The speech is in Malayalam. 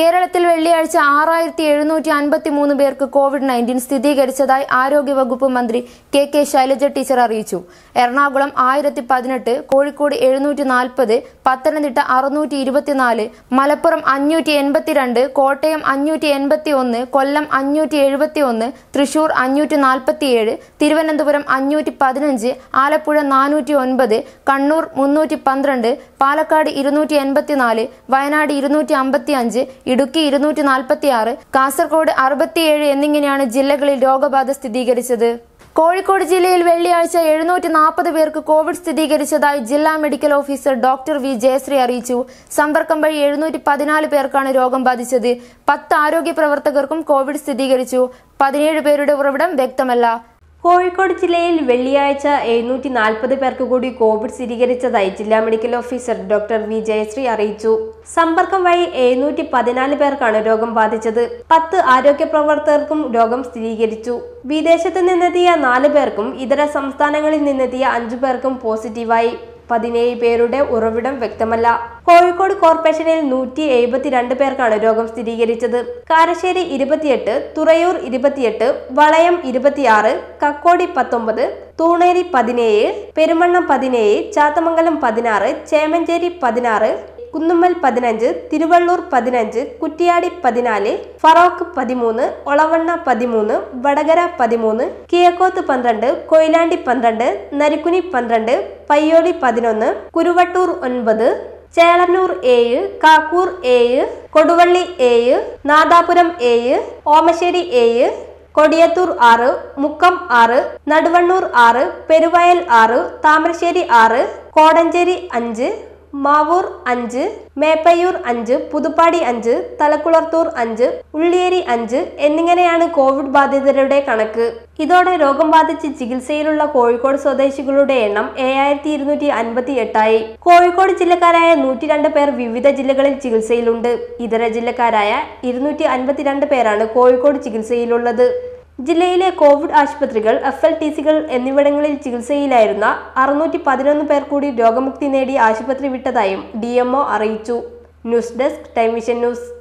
കേരളത്തിൽ വെള്ളിയാഴ്ച ആറായിരത്തി എഴുന്നൂറ്റി അൻപത്തി മൂന്ന് പേർക്ക് കോവിഡ് നയൻറ്റീൻ സ്ഥിരീകരിച്ചതായി ആരോഗ്യവകുപ്പ് മന്ത്രി കെ കെ ശൈലജ ടീച്ചർ അറിയിച്ചു എറണാകുളം ആയിരത്തി പതിനെട്ട് കോഴിക്കോട് എഴുന്നൂറ്റി നാൽപ്പത് പത്തനംതിട്ട അറുന്നൂറ്റി ഇരുപത്തിനാല് മലപ്പുറം അഞ്ഞൂറ്റി എൺപത്തിരണ്ട് കോട്ടയം അഞ്ഞൂറ്റി എൺപത്തി ഒന്ന് കൊല്ലം അഞ്ഞൂറ്റി എഴുപത്തി ഒന്ന് തൃശൂർ അഞ്ഞൂറ്റി നാൽപ്പത്തിയേഴ് തിരുവനന്തപുരം അഞ്ഞൂറ്റി പതിനഞ്ച് ആലപ്പുഴ നാനൂറ്റി ഒൻപത് കണ്ണൂർ മുന്നൂറ്റി പന്ത്രണ്ട് പാലക്കാട് ഇരുന്നൂറ്റി എൺപത്തിനാല് വയനാട് ഇരുന്നൂറ്റി അമ്പത്തി അഞ്ച് ഇടുക്കി ഇരുന്നൂറ്റി നാൽപ്പത്തി ആറ് കാസർഗോഡ് അറുപത്തിയേഴ് എന്നിങ്ങനെയാണ് ജില്ലകളിൽ രോഗബാധ സ്ഥിരീകരിച്ചത് കോഴിക്കോട് ജില്ലയിൽ വെള്ളിയാഴ്ച എഴുന്നൂറ്റി നാൽപ്പത് പേർക്ക് കോവിഡ് സ്ഥിരീകരിച്ചതായി ജില്ലാ medical officer doctor V Jayasree അറിയിച്ചു സമ്പർക്കം വഴി എഴുന്നൂറ്റി പതിനാല് പേർക്കാണ് രോഗം ബാധിച്ചത് പത്ത് ആരോഗ്യ പ്രവർത്തകർക്കും കോവിഡ് സ്ഥിരീകരിച്ചു പതിനേഴ് പേരുടെ ഉറവിടം വ്യക്തമല്ല കോഴിക്കോട് ജില്ലയിൽ വെള്ളിയാഴ്ച എഴുന്നൂറ്റി നാൽപ്പത് പേർക്ക് കൂടി കോവിഡ് സ്ഥിരീകരിച്ചതായി ജില്ലാ medical officer doctor V Jayasree അറിയിച്ചു സമ്പർക്കം വഴി എഴുന്നൂറ്റി പതിനാല് പേർക്കാണ് രോഗം ബാധിച്ചത് പത്ത് ആരോഗ്യ പ്രവർത്തകർക്കും രോഗം സ്ഥിരീകരിച്ചു വിദേശത്ത് നിന്നെത്തിയ നാല് പേർക്കും ഇതര സംസ്ഥാനങ്ങളിൽ നിന്നെത്തിയ അഞ്ചു പേർക്കും പോസിറ്റീവായി പതിനേഴ് പേരുടെ ഉറവിടം വ്യക്തമല്ല കോഴിക്കോട് കോർപ്പറേഷനിൽ നൂറ്റി എഴുപത്തിരണ്ട് പേർക്കാണ് രോഗം സ്ഥിരീകരിച്ചത് കാരശ്ശേരി ഇരുപത്തിയെട്ട് തുറയൂർ ഇരുപത്തിയെട്ട് വളയം ഇരുപത്തിയാറ് കക്കോടി പത്തൊമ്പത് തൂണേരി പതിനേഴ് പെരുമണ്ണം പതിനേഴ് ചാത്തമംഗലം പതിനാറ് ചേമഞ്ചേരി പതിനാറ് കുന്നുമ്മൽ പതിനഞ്ച് തിരുവള്ളൂർ പതിനഞ്ച് കുറ്റിയാടി പതിനാല് ഫറോക്ക് പതിമൂന്ന് ഒളവണ്ണ പതിമൂന്ന് വടകര പതിമൂന്ന് കിഴക്കോത്ത് പന്ത്രണ്ട് കൊയിലാണ്ടി പന്ത്രണ്ട് നരിക്കുനി പന്ത്രണ്ട് പയ്യോളി പതിനൊന്ന് കുരുവട്ടൂർ ഒൻപത് ചേളന്നൂർ ഏഴ് കാക്കൂർ ഏഴ് കൊടുവള്ളി ഏഴ് നാദാപുരം ഏഴ് ഓമശ്ശേരി ഏഴ് കൊടിയത്തൂർ ആറ് മുക്കം ആറ് നടുവണ്ണൂർ ആറ് പെരുവയൽ ആറ് താമരശ്ശേരി ആറ് കോടഞ്ചേരി അഞ്ച് മാവൂർ അഞ്ച് മേപ്പയ്യൂർ അഞ്ച് പുതുപ്പാടി അഞ്ച് തലക്കുളത്തൂർ അഞ്ച് ഉള്ളിയേരി അഞ്ച് എന്നിങ്ങനെയാണ് കോവിഡ് ബാധിതരുടെ കണക്ക് ഇതോടെ രോഗം ബാധിച്ച് ചികിത്സയിലുള്ള കോഴിക്കോട് സ്വദേശികളുടെ എണ്ണം ഏഴായിരത്തി ഇരുന്നൂറ്റി അൻപത്തി എട്ടായി കോഴിക്കോട് ജില്ലക്കാരായ നൂറ്റി രണ്ട് പേർ വിവിധ ജില്ലകളിൽ ചികിത്സയിലുണ്ട് ഇതര ജില്ലക്കാരായ ഇരുന്നൂറ്റി അൻപത്തിരണ്ട് പേരാണ് കോഴിക്കോട് ചികിത്സയിലുള്ളത് ജില്ലയിലെ കോവിഡ് ആശുപത്രികൾ എഫ് എൽ ടി സികൾ എന്നിവിടങ്ങളിൽ ചികിത്സയിലായിരുന്ന അറുന്നൂറ്റി പതിനൊന്ന് പേർ കൂടി രോഗമുക്തി നേടി ആശുപത്രി വിട്ടതായും ഡി അറിയിച്ചു news desk Time Vision news